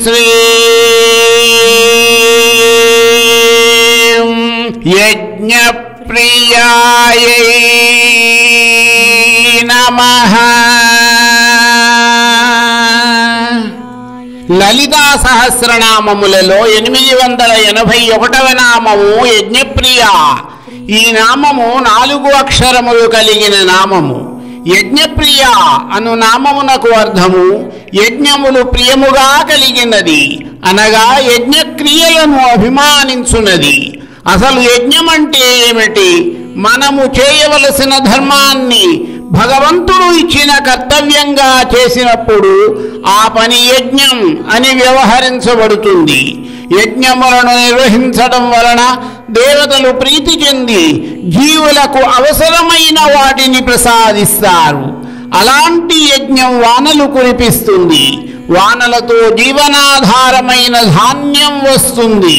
శ్రీ యజ్ఞప్రియాయై నమః లలితా సహస్రనామములలో ఎనిమిది వందల ఎనభై ఒకటవ నామము యజ్ఞప్రియ ఈ నామము నాలుగు అక్షరములు కలిగిన నామము యజ్ఞప్రియ అను నామమునకు అర్థము యజ్ఞములు ప్రియముగా కలిగినది అనగా యజ్ఞక్రియలను అభిమానించున్నది అసలు యజ్ఞం అంటే ఏమిటి మనము చేయవలసిన ధర్మాన్ని భగవంతుడు ఇచ్చిన కర్తవ్యంగా చేసినప్పుడు ఆ పని యజ్ఞం అని వ్యవహరించబడుతుంది యజ్ఞములను నిర్వహించడం వలన దేవతలు ప్రీతి చెంది జీవులకు అవసరమైన వాటిని ప్రసాదిస్తారు అలాంటి యజ్ఞం వానలు కురిపిస్తుంది వానలతో జీవనాధారమైన ధాన్యం వస్తుంది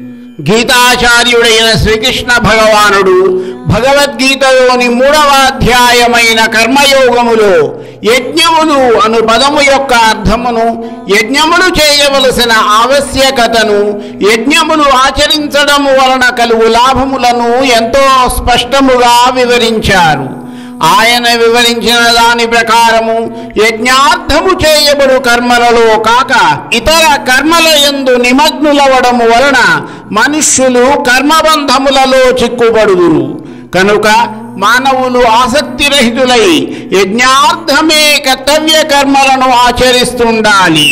గీతాచార్యుడైన శ్రీకృష్ణ భగవానుడు భగవద్గీతలోని మూడవ అధ్యాయమైన కర్మయోగములో యజ్ఞములు అను పదము యొక్క అర్థమును యజ్ఞములు చేయవలసిన ఆవశ్యకతను యజ్ఞములు ఆచరించడము వలన కలుగు లాభములను ఎంతో స్పష్టముగా వివరించారు ఆయన వివరించిన దాని ప్రకారము యజ్ఞార్థము చేయబడు కర్మలలో కాక ఇతర కర్మల యందు నిమగ్నులవడము వలన మనుష్యులు కర్మబంధములలో చిక్కుబడుదురు కనుక మానవులు ఆసక్తిరహితులై యజ్ఞార్థమే కర్తవ్య కర్మలను ఆచరిస్తుండాలి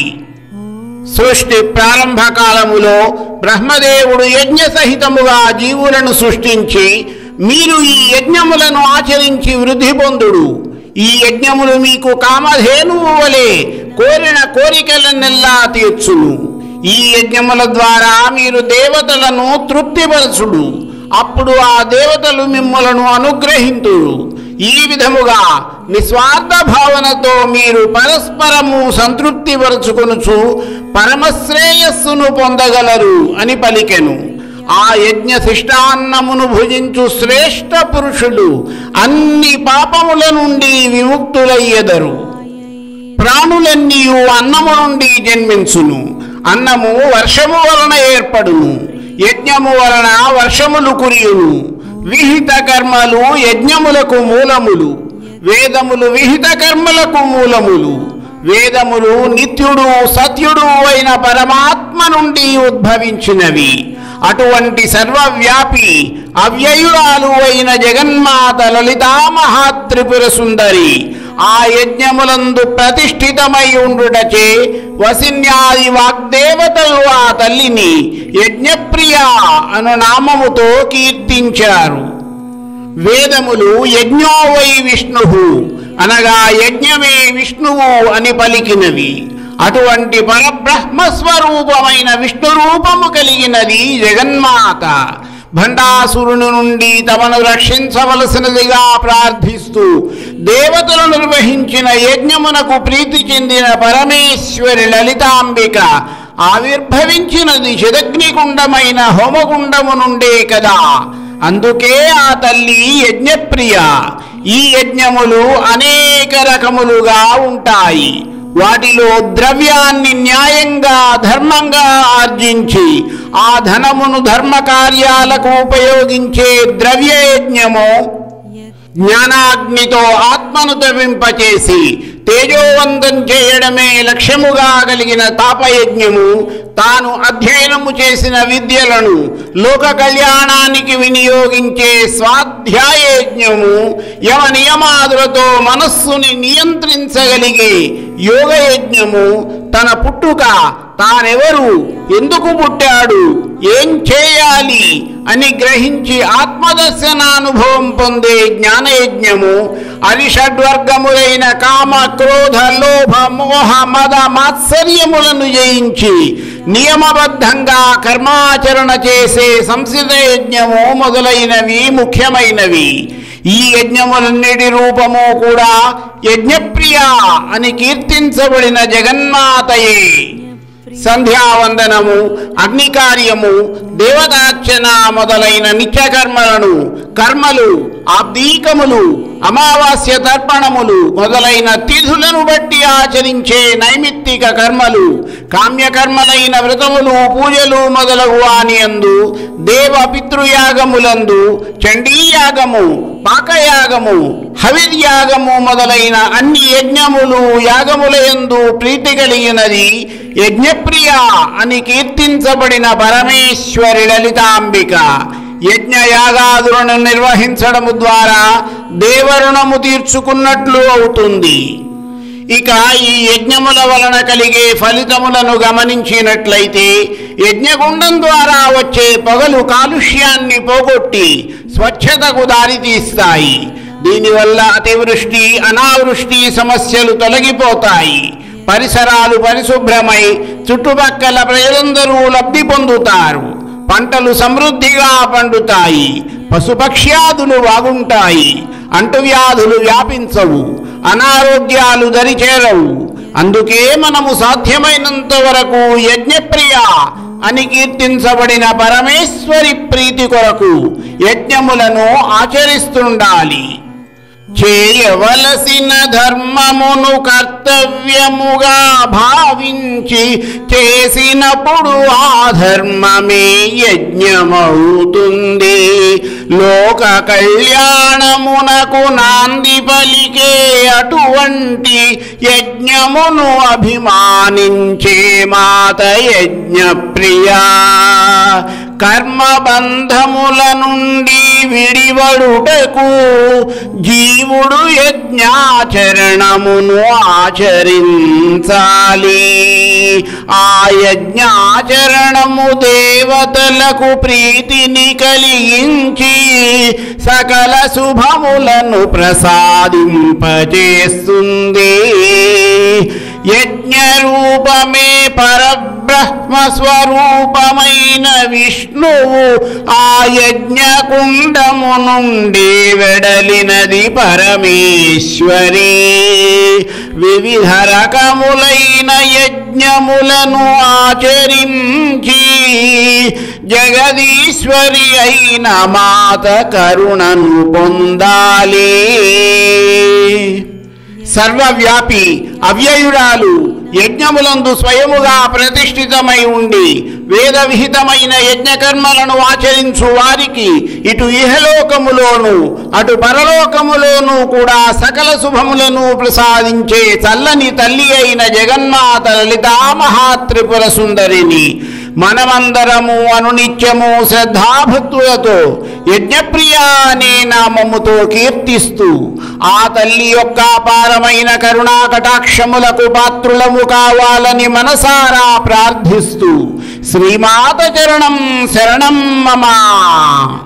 సృష్టి ప్రారంభ కాలములో బ్రహ్మదేవుడు యజ్ఞ సహితముగా జీవులను సృష్టించి మీరు ఈ యజ్ఞములను ఆచరించి వృద్ధి పొందుడు ఈ యజ్ఞములు మీకు కామధేనువు వలె కోరిన కోరికలనెల్లా తీర్చును ఈ యజ్ఞముల ద్వారా మీరు దేవతలను తృప్తిపరచుడు అప్పుడు ఆ దేవతలు మిమ్మలను అనుగ్రహింతురు ఈ విధముగా నిస్వార్థ భావనతో మీరు పరస్పరము సంతృప్తి పరుచుకొనుచు పరమశ్రేయస్సును పొందగలరు అని పలికెను ఆ యజ్ఞ శిష్టాన్నమును భుజించు శ్రేష్ఠ పురుషులు అన్ని పాపముల నుండి విముక్తులయ్యెదరు ప్రాణులన్నీ అన్నము నుండి జన్మించును అన్నము వర్షము వలన ఏర్పడును యజ్ఞము వలన వర్షములు కురియును విహిత కర్మలు యజ్ఞములకు మూలములు వేదములు విహిత కర్మలకు మూలములు వేదములు నిత్యుడు సత్యుడు అయిన పరమాత్మ నుండి ఉద్భవించినవి అటువంటి సర్వవ్యాపి అవ్యయురాలు అయిన జగన్మాత లలితా మహాత్రిపుర సుందరి ఆ యజ్ఞములందు ప్రతిష్ఠితమై ఉండుటచే వసిన్యాది వాగ్దేవతలు ఆ తల్లిని యజ్ఞప్రియ అను నామముతో కీర్తించారు వేదములు యజ్ఞో వై విష్ణు అనగా యజ్ఞమే విష్ణువు అని పలికినవి అటువంటి పరబ్రహ్మ స్వరూపమైన విష్ణు రూపము కలిగినది జగన్మాత భండాసురుని నుండి తమను రక్షించవలసినదిగా ప్రార్థిస్తూ దేవతలు నిర్వహించిన యజ్ఞమునకు ప్రీతి చెందిన పరమేశ్వరి లలితాంబిక ఆవిర్భవించినది చిదగ్నికుండమైన హోమగుండము నుండే కదా అందుకే ఆ తల్లి యజ్ఞప్రియ ఈ యజ్ఞములు అనేక రకములుగా ఉంటాయి వాటిలో ద్రవ్యాన్ని న్యాయంగా ధర్మంగా ఆర్జించి ఆ ధనమును ధర్మ కార్యాలకు ఉపయోగించే ద్రవ్య యజ్ఞము జ్ఞానాగ్నితో ఆత్మను తవ్వింపచేసి తేజోవంతం చేయడమే లక్ష్యముగా కలిగిన తాపయజ్ఞము తాను అధ్యయనము చేసిన విద్యలను లోక కళ్యాణానికి వినియోగించే స్వాధ్యాయజ్ఞము యమ నియమాదులతో మనస్సుని నియంత్రించగలిగే యోగయజ్ఞము తన పుట్టుక తానెవరు ఎందుకు పుట్టాడు ఏం చేయాలి అని గ్రహించి ఆత్మదర్శనానుభవం పొందే జ్ఞానయజ్ఞము అరిషడ్వర్గములైన కామ క్రోధ లోభ మోహ మద మాత్సర్యములను జయించి నియమబద్ధంగా కర్మాచరణ చేసే సంసిత యజ్ఞము మొదలైనవి ముఖ్యమైనవి ఈ యజ్ఞములన్నిటి రూపము కూడా యజ్ఞప్రియ అని కీర్తించబడిన జగన్మాతయే సంధ్యావందనము అగ్నికార్యము దేవతార్చన మొదలైన నిత్యకర్మలను కర్మలు ఆబ్దీకములు అమావాస్య తర్పణములు మొదలైన తిథులను బట్టి ఆచరించే నైమిత్తిక కర్మలు కామ్యకర్మలైన వ్రతములు పూజలు మొదలగు వాని అందు దేవ పితృయాగములందు చండీయాగము పాకయాగము హవిర్యాగము మొదలైన అన్ని యజ్ఞములు యాగములయందు ప్రీతి కలిగినది యజ్ఞప్రియ అని కీర్తించబడిన పరమేశ్వరి లలితాంబిక యజ్ఞ యాగాదులను నిర్వహించడము ద్వారా దేవరుణము తీర్చుకున్నట్లు అవుతుంది ఇక ఈ యజ్ఞముల వలన కలిగే ఫలితములను గమనించినట్లయితే యజ్ఞగుండం ద్వారా వచ్చే పొగలు కాలుష్యాన్ని పోగొట్టి స్వచ్ఛతకు దారితీస్తాయి దీనివల్ల అతివృష్టి అనావృష్టి సమస్యలు తొలగిపోతాయి పరిసరాలు పరిశుభ్రమై చుట్టుపక్కల ప్రజలందరూ లబ్ధి పొందుతారు పంటలు సమృద్ధిగా పండుతాయి పశుపక్ష్యాదులు బాగుంటాయి అంటువ్యాధులు వ్యాపించవు అనారోగ్యాలు దరిచేరవు అందుకే మనము సాధ్యమైనంత వరకు యజ్ఞప్రియ అని కీర్తించబడిన పరమేశ్వరి ప్రీతి కొరకు యజ్ఞములను ఆచరిస్తుండాలి చేయవలసిన ధర్మమును కర్తవ్యముగా భావించి చేసినప్పుడు ఆ ధర్మమే యజ్ఞమవుతుంది లోక కళ్యాణమునకు నాంది పలికే అటువంటి యజ్ఞమును అభిమానించే మాత యజ్ఞప్రియా కర్మబంధముల నుండి విడివడుటకు జీవుడు యజ్ఞాచరణమును ఆచరించాలి ఆ యజ్ఞాచరణము దేవతలకు ప్రీతిని కలిగించి సకల శుభములను ప్రసాదింపజేస్తుంది యజ్ఞరూపమే పరబ్రహ్మ స్వరూపమైన విష్ణువు ఆ యజ్ఞకుండము నుండి వెడలినది పరమేశ్వరి వివిధ రకములైన యజ్ఞములను ఆచరించి జగదీశ్వరి అయిన మాత కరుణను పొందాలి సర్వవ్యాపి అవ్యయురాలు యజ్ఞములందు స్వయముగా ప్రతిష్ఠితమై ఉండి వేద విహితమైన యజ్ఞకర్మలను ఆచరించు వారికి ఇటు ఇహలోకములోను అటు పరలోకములోను కూడా సకల శుభములను ప్రసాదించే చల్లని తల్లి అయిన జగన్మాత లలితా మహాత్రిపుర సుందరిని మనమందరము అనునిత్యము శ్రద్ధాభక్తులతో యజ్ఞప్రియ అనే నామముతో కీర్తిస్తూ ఆ తల్లి యొక్క అపారమైన కరుణా కటాక్షములకు పాత్రులము కావాలని మనసారా ప్రార్థిస్తూ శ్రీమాత చరణం శరణం మమ